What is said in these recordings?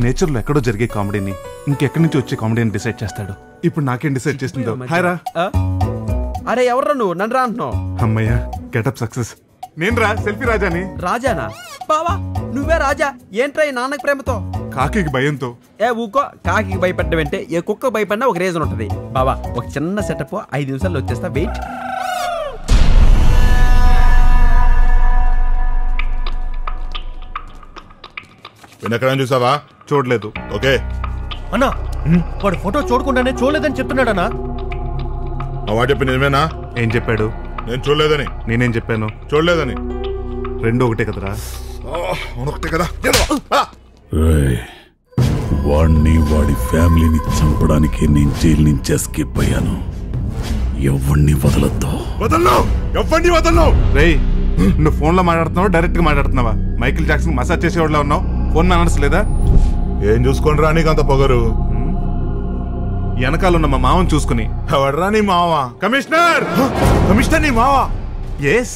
నేచర్లో ఎక్కడో జరిగే కామెడీని ఇంకెక్కడి నుంచి వచ్చే కామెడీని డిసైడ్ చేస్తాడు ఇప్పుడు నాకేం డిసైడ్ చేస్తుందో హాయ్ రా ఆ? అరే ఎవర్రా నువ్వు నన్ను రా అంటున్నావు అమ్మయ్య గెటప్ సక్సెస్ నేను రా సెల్ఫీ రాజాని రాజానా బావా నువ్వే రాజా ఏంట్రా ఈ నాన్నకి ప్రేమతో కాకి భయంతో ఏ ఊకో కాకి భయపడ్డం అంటే ఏ కుక్క భయపడినా ఒక రీజన్ ఉంటది బావా ఒక చిన్న సెటప్ ఐదు నిమిషాల్లో వచ్చేస్తా వెయిట్ వినకడం చూసావా చూడలేదు ఓకే అన్నా వాడు ఫోటో చూడకుండానే చూడలేదని చెప్తున్నాడన్నా మా వాడు చెప్పి నిజమేనా ఏం చెప్పాడు నేను చూడలేదని నేనేం చెప్పాను చూడలేదని రెండు ఒకటే కదరా ఒకటే కదా ఎడవ. ఆ! రేయ్, వాణ్ణి వాడి ఫ్యామిలీని చంపడానికి నేను జైలు నుంచి ఎస్కేప్ అయ్యాను ఎవణ్ణి వదలొద్దు వదలను ఎవ్వండి వదలను రేయ్ నువ్వు ఫోన్లో మాట్లాడుతున్నావా డైరెక్ట్ గా మాట్లాడుతున్నావా మైకిల్ జాక్సన్ మసాజ్ చేసేవాళ్ళ ఉన్నావు ఫోన్ మేనర్స్ లేదా ఏం చూసుకొని రా నీకు అంత పొగరు వెనకాల ఉన్న మా మామని చూసుకుని ఎవడరా నీ మావ కమిషనర్ కమిషనర్ నీ మావ ఎస్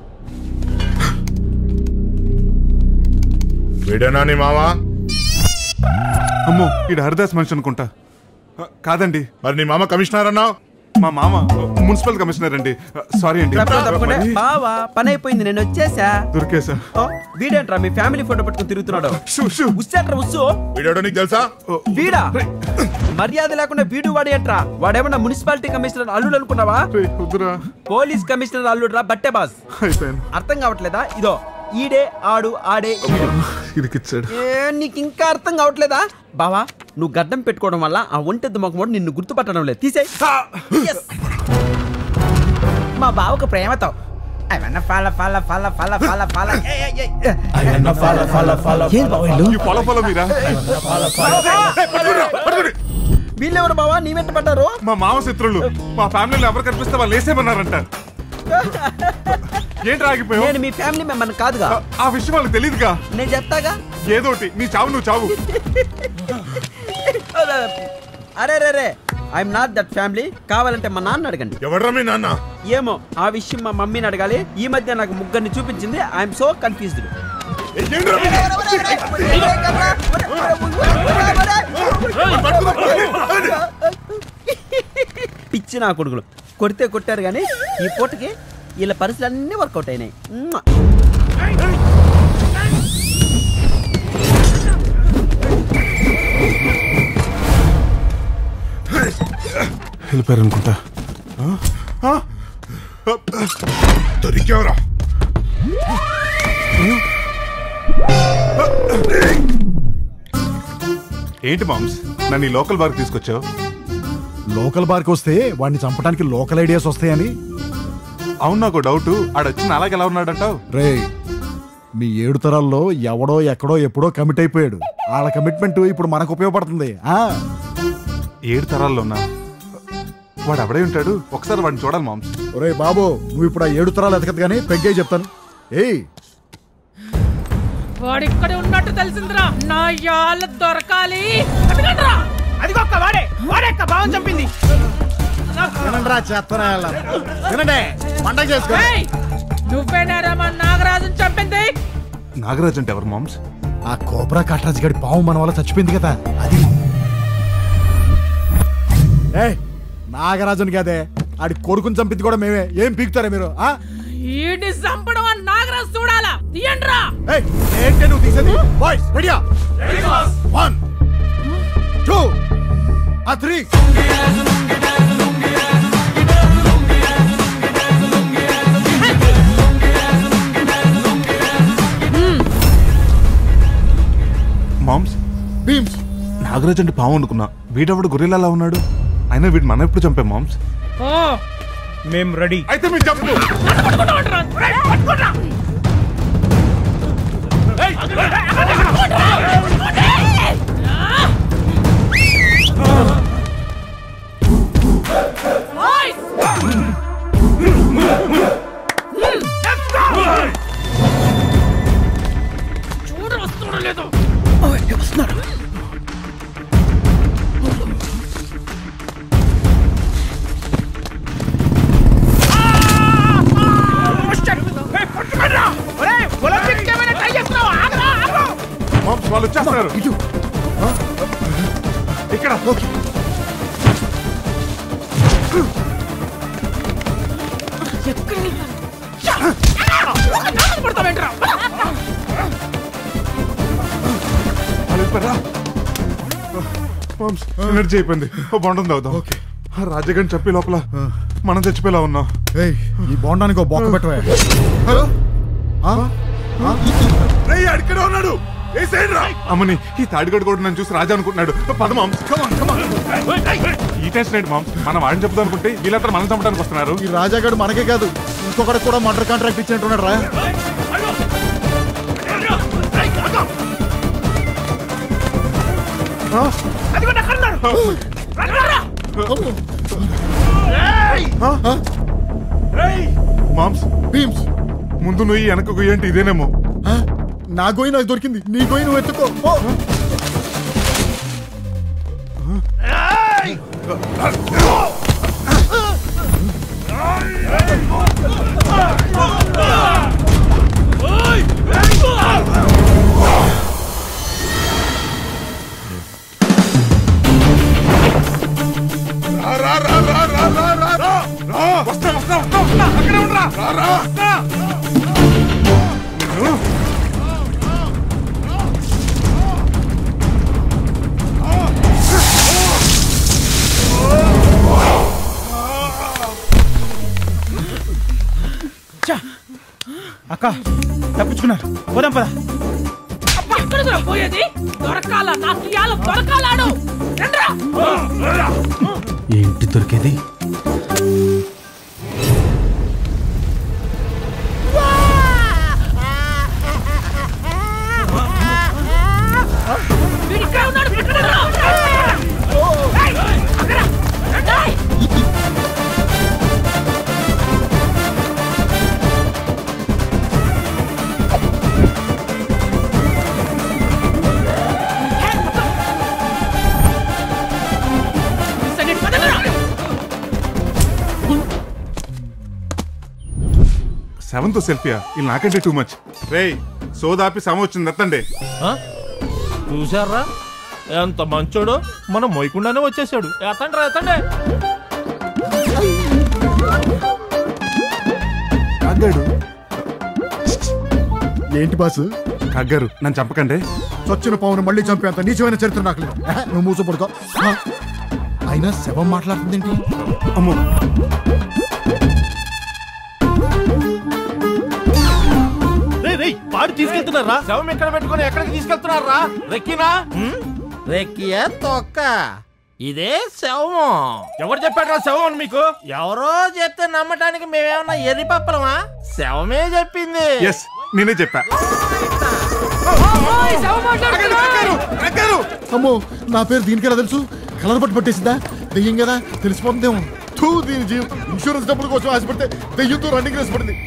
వీడేనా నీ మావ అమ్మో ఇది హరిదాస్ మనిషి అనుకుంటా ఆ, కాదండి మరి నీ మామ కమిషనర్ అన్నావు మా మామ మున్సిపల్ కమిషనర్ అండి సారీ అండి తప్పకుండా బావా పని అయిపోయింది నేను వచ్చేసా దొరికేసా ఓ, వీడేంట్రా మీ ఫ్యామిలీ ఫోటో పట్టుకుని తిరుగుతున్నాడు షూ షూ ఉస్సేట్రా ఉస్సు వీడేడో నీకు తెలుసా వీడా మర్యాద లేకుండా వీడు వాడు ఏంట్రా వాడేమన్నా మున్సిపాలిటీ కమిషనర్ అల్లుడు అనుకున్నావా రేయ్, వద్దురా పోలీస్ కమిషనర్ అల్లుడు రా బట్టే బాస్ అయిపోయాను అర్థం కావట్లేదా ఇదో ఈడే ఆడు ఆడే ఈడు ఇరికిచ్చాడు ఏ, నీకు ఇంకా అర్థం కావట్లేదా బావా నువ్వు గడ్డం పెట్టుకోవడం వల్ల ఆ ఒంటెద్దు మొక్కమోడు నిన్ను గుర్తుపట్టడం లేదు తీసేయ్ Yes. మా బావకు ప్రేమతో ఏమన్నా ఫాల ఫాల ఫాల ఫాల ఫాల ఫాల ఏం బావ వీళ్ళు? ఈ పొల పొల మీరా వీళ్ళెవరు బావా నీ వెంట పడ్డారు మా మామ శత్రువులు మా ఫ్యామిలీలో ఎవరు కనిపిస్తే వాళ్ళు వేసేమన్నారంట ఏంటి ఆగిపోయావు నేను మీ ఫ్యామిలీ మెంబర్ కాదుగా ఆ- ఆ విషయం వాళ్ళకి తెలియదుగా నేను చెప్తాగా ఏదోటి నీ చావు నువ్వు చావు అరే రే రే ఐఎమ్ నాట్ దట్ ఫ్యామిలీ కావాలంటే మా నాన్న అడగండి ఎవడరా మీ నాన్న ఏమో ఆ విషయం మా మమ్మీని అడగాలి ఈ మధ్య నాకు ముగ్గురిని చూపించింది ఐఎమ్ సో కన్ఫ్యూజ్డ్ ఏంట్రా మీది? పిచ్చి నా కొడుకులు కొడితే కొట్టారు కానీ ఈ పూటకి వీళ్ళ పరిస్థితులు అన్నీ వర్కౌట్ అయినాయి మ్మ్. వెళ్ళిపోయారు అనుకుంటా దొరికావురా ఏంటి మామ్స్ నన్ను ఈ లోకల్ బార్కి తీసుకొచ్చావు లోకల్ బార్కి వస్తే వాడిని చంపడానికి లోకల్ ఐడియాస్ వస్తాయని అవును నాకు డౌట్ ఆడొచ్చిన అలాగే ఎలా ఉన్నాడంటావు రే మీ ఏడు తరాల్లో ఎవడో ఎక్కడో ఎప్పుడో కమిట్ అయిపోయాడు వాళ్ళ కమిట్మెంట్ ఇప్పుడు మనకు ఉపయోగపడుతుంది ఆ ఏడు తరాల్లో ఉన్నా వాడు ఎవడే ఉంటాడు ఒకసారి వాడిని చూడాలి మామ్స్ ఒరే బాబు నువ్వు ఇప్పుడు ఆ ఏడు తరాలు ఎతకదు కానీ పెగ్గే చెప్తాను ఏయ్ వాడు ఇక్కడ ఉన్నట్టు తెలిసిందిరా నా యాళ్ళ దొరకాలి అదిగోండ్రా. అదిగో ఒక్క వాడే వాడే అక్క భావం చంపింది వినండిరా చేత్తనా వినండి పండగ చేసుకో ఏయ్, నువ్వేనారా మా నాగరాజుని చంపింది నాగరాజ్ అంటే ఎవరు మామ్స్ ఆ కోబ్రా కట్రాజ్ గడి పాము మన వల్ల చచ్చిపోయింది కదా అది ఏ నాగరాజుని కదే ఆడి కొడుకుని చంపింది కూడా మేమే ఏం పీకుతారా మీరు ఆ ఈడిని చంపడం ఆ నాగరాజు చూడాలా తీయండ్రా ఏయ్, ఏంటి నువ్వు తీసేది బాయ్స్ రెడీయా వన్ టూ ఆ త్రీ మామ్స్ బీమ్స్ నాగరాజ్ అంటే పాము అనుకున్నా వీడెవడు గొర్రెలా ఉన్నాడు అయినా వీడు మనం ఎప్పుడు చంపాం మామ్స్ ఓ మేం రెడీ అయితే మీరు చెప్పు పట్టుకుంటామంటారా? రేయ్, పట్టుకోండ్రా. బాయ్స్! చూడు వస్తున్నాడో లేదో మామ్స్ వాళ్ళు వచ్చేస్తున్నారు ఇక్కడ ఓకే ఎక్కడ పడతావేంట్రా వెళ్ళిపోరా మామ్స్ ఎనర్జీ అయిపోయింది ఓ బాండం తాగుదాం ఓకే రాజగన్ చెప్పే లోపల మనం చచ్చిపోయేలా ఉన్నాం ఏయ్ ఈ బోండానికి ఒక బొక్క పెట్టవే హలో ఆ? ఆ? అడిక్కడ ఉన్నాడు అమ్మని ఈ తాడిగడు కూడా నన్ను చూసి రాజా అనుకుంటున్నాడు పద మామ్స్ ఈ టెన్షన్ ఏంటి మామ్స్ మనం వాడిని చెప్దాం అనుకుంటే వీళ్ళంతా మనం చంపడానికి వస్తున్నారు ఈ రాజాగాడు మనకే కాదు ఇంకొకటి కూడా మర్డర్ కాంట్రాక్ట్ ఇచ్చినట్టున్నాడు రా మామ్స్ భీమ్స్ ముందు నువ్వు వెనక గుయ్యంటే ఇదేనేమో ఆ? నా గోయి నాకు దొరికింది నీ గోయి నువ్వు ఎత్తుకో ఓ! వస్తా వస్తా వస్తా వస్తా అక్కడే ఉండరా రా, రా, వస్తా. నిన్ను అక్క తప్పించుకున్నారు పోదాం పదా అబ్బా, ఎక్కడికి పోయేది దొరకాల నాకు ఇవాళ దొరకాలాడు రండ్రా. ఏంటి దొరికేది వీడు ఇక్కడే ఉన్నాడు పట్టుకోండిరా. ఏయ్, అక్కడ. ఏయ్. సరే, పదండిరా. సెవెంత్ సెల్ఫియా ఇది నాకంటే టూ మచ్ రేయ్ సోదాపి సమ వచ్చింది ఎత్తండి చూసారా ఎంత మంచోడు మనం మొయ్యకుండానే వచ్చేసాడు ఎత్తండి రా ఎత్తండి కగ్గాడు ఏంటి బాసు కగ్గారు నన్ను చంపకండి చచ్చిన పావును మళ్ళీ చంపేంత నీచమైన చరిత్ర నాకు లేదు ఆహా, నువ్వు మూసపడుకో ఆ? అయినా శవం మాట్లాడుతుందేంటి అమ్మో రే రే పాడు తీసుకెళ్తున్నారా శవం ఎక్కడ పెట్టుకొని ఎక్కడికి తీసుకెళ్తున్నారా రెక్కినా రెక్కియా తొక్క ఇదే శవం ఎవరు చెప్పాడు శవం అని మీకు ఎవరో చెప్తే నమ్మటానికి మేమేమన్నా ఎర్రి పప్పలమా శవమే చెప్పింది ఎస్ నేనే చెప్పా ఓయ్, శవం మాట్లాడుతున్నాడు. అమ్మో నా పేరు దీనికి ఎలా తెలుసు కలర్ పట్టు పట్టేసిందా దెయ్యం కదా తెలిసిపోతుందేమో తూ దీని జీవం ఇన్సూరెన్స్ డబ్బుల కోసం ఆశపడితే దెయ్యంతో రన్నింగ్ రేస్ పడింది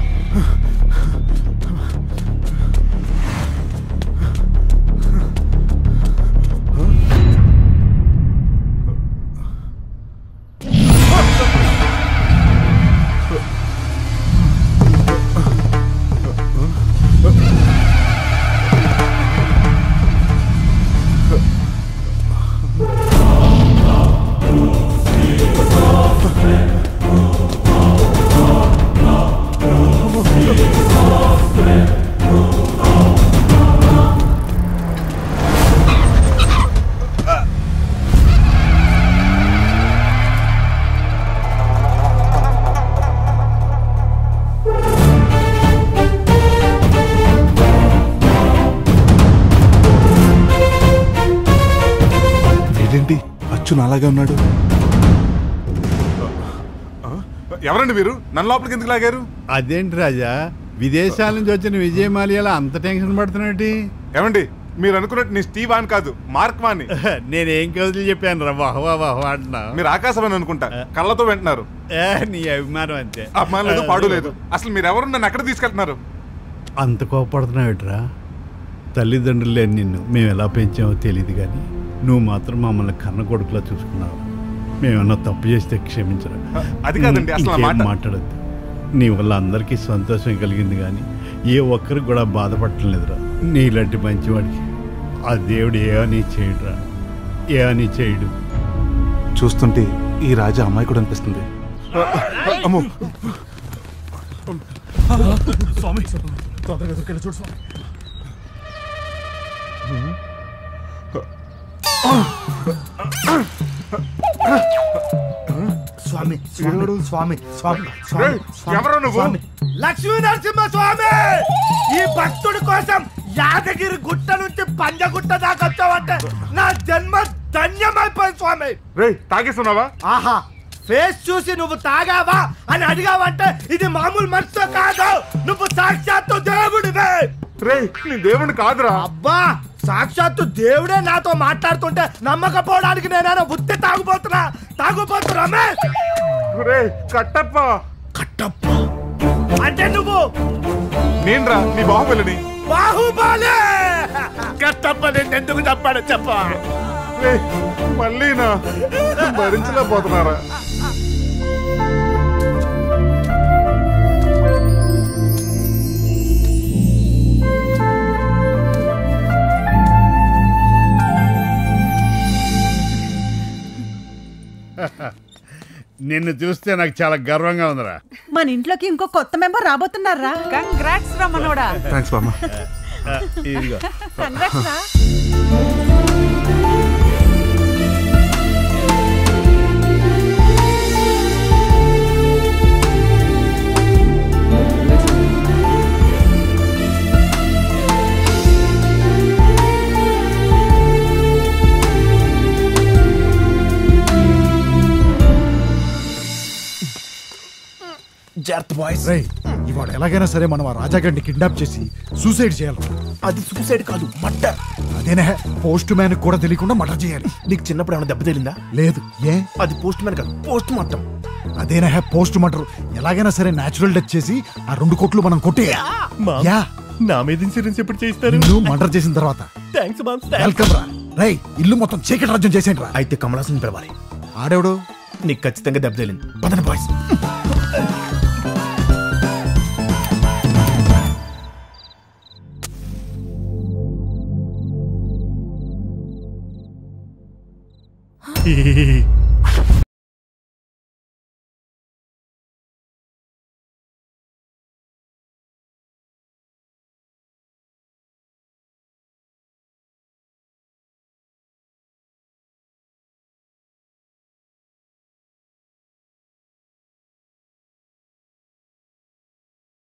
ఏంటి అచ్చు నాలాగే ఉన్నాడు ఆ? ఎవరండి మీరు నన్ను లోపలికి ఎందుకు లాగారు అదేంటి రాజా విదేశాల నుంచి వచ్చిన విజయ మాల్యాల అంత టెన్షన్ పడుతున్నట్టు ఏమండి మీరు అనుకున్నట్టు నేను స్టీవ్ అని కాదు మార్క్ వాణి నేనేం కవితలు చెప్పాను రా వాహ్వా వాహ్వా అంటున్నా మీరు ఆకాశవాణి అనుకుంటా కళ్ళతో వింటున్నారు ఏ, నీ అభిమానం అంతే అమ్మాయి లేదు పాడు లేదు అసలు మీరు ఎవరు నన్ను ఎక్కడ తీసుకెళ్తున్నారు అంత కోపడుతున్నావుట్రా తల్లిదండ్రులు లేని నిన్ను మేము ఎలా పెంచామో తెలియదు కానీ నువ్వు మాత్రం మమ్మల్ని కన్న కొడుకులా చూసుకున్నావు మేమన్నా తప్పు చేస్తే క్షమించరా అది కాదండి, అసలు ఆ ఇంకేం మాట- మాట్లాడద్దు నీ వల్ల అందరికీ సంతోషం కలిగింది కానీ ఏ ఒక్కరికి కూడా బాధపడటం లేదురా నీలాంటి మంచివాడికి ఆ దేవుడు ఏ అని చేయడురా ఏ అని చేయడు చూస్తుంటే ఈ రాజా అమ్మాయి కూడా అనిపిస్తుంది అమ్మో స్వామి తొందరగా దొరికేలా చూడు స్వామి స్వామి స్వామి స్వామి స్వామి రేయ్, ఎవరు నువ్వు లక్ష్మీ నరసింహ స్వామి ఈ భక్తుడి కోసం యాదగిరి గుట్ట నుంచి పంజగుట్ట దాకా వచ్చావంటే నా జన్మ ధన్యమైపోయింది స్వామి రే తాగేస్తున్నావా ఆహా ఫేస్ చూసి నువ్వు తాగావా అని అడిగావంటే ఇది మామూలు మనిషితో కాదు నువ్వు సాక్షాత్తు దేవుడివే రే నీ దేవుని కాదురా అబ్బా సాక్షాత్తు దేవుడే నాతో మాట్లాడుతుంటే నమ్మకపోవడానికి నేనైనా ఉత్తి తాగుపోతున్నా తాగుపోతు రమేష్ రే కట్టప్ప కట్టప్ప అంటే నువ్వు నేనురా నీ బాహుబలిని బాహుబలి కట్టప్ప నేను ఎందుకు చెప్పాడు చెప్ప రే మళ్ళీనా భరించలేకపోతున్నారా నిన్ను చూస్తే నాకు చాలా గర్వంగా ఉందిరా మన ఇంట్లోకి ఇంకో కొత్త మెంబర్ రాబోతున్నారా కంగ్రాట్స్ రా మనోడా థ్యాంక్స్ బామ్మ ఇదిగో కంగ్రాట్స్ రా రే ఇవాడు ఎలాగైనా సరే మనం ఆ రాజాగారిని కిడ్నాప్ చేసి సూసైడ్ చేయాలి అది సూసైడ్ కాదు మర్డర్ అదేనే పోస్ట్ మ్యాన్ కూడా తెలియకుండా మర్డర్ చేయాలి నీకు చిన్నప్పుడు ఏమైనా దెబ్బ తగిలిందా లేదు ఏ అది పోస్ట్ మ్యాన్ కాదు పోస్ట్ మార్టం అదేనా పోస్ట్ మర్డర్ ఎలాగైనా సరే నేచురల్ డెత్ చేసి ఆ రెండు కోట్లు మనం కొట్టేయాలి యా నా మీద ఇన్సూరెన్స్ ఎప్పుడు చేయిస్తారు నిన్ను మర్డర్ చేసిన తర్వాత థ్యాంక్స్ బామ్స్ వెల్కమ్ రా రై ఇల్లు మొత్తం చీకటి రాజ్యం చేసేయండి రా అయితే కమలాసన్ పిలవాలి ఆడేవుడు నీకు ఖచ్చితంగా దెబ్బ తగిలింది పదండి బాయ్స్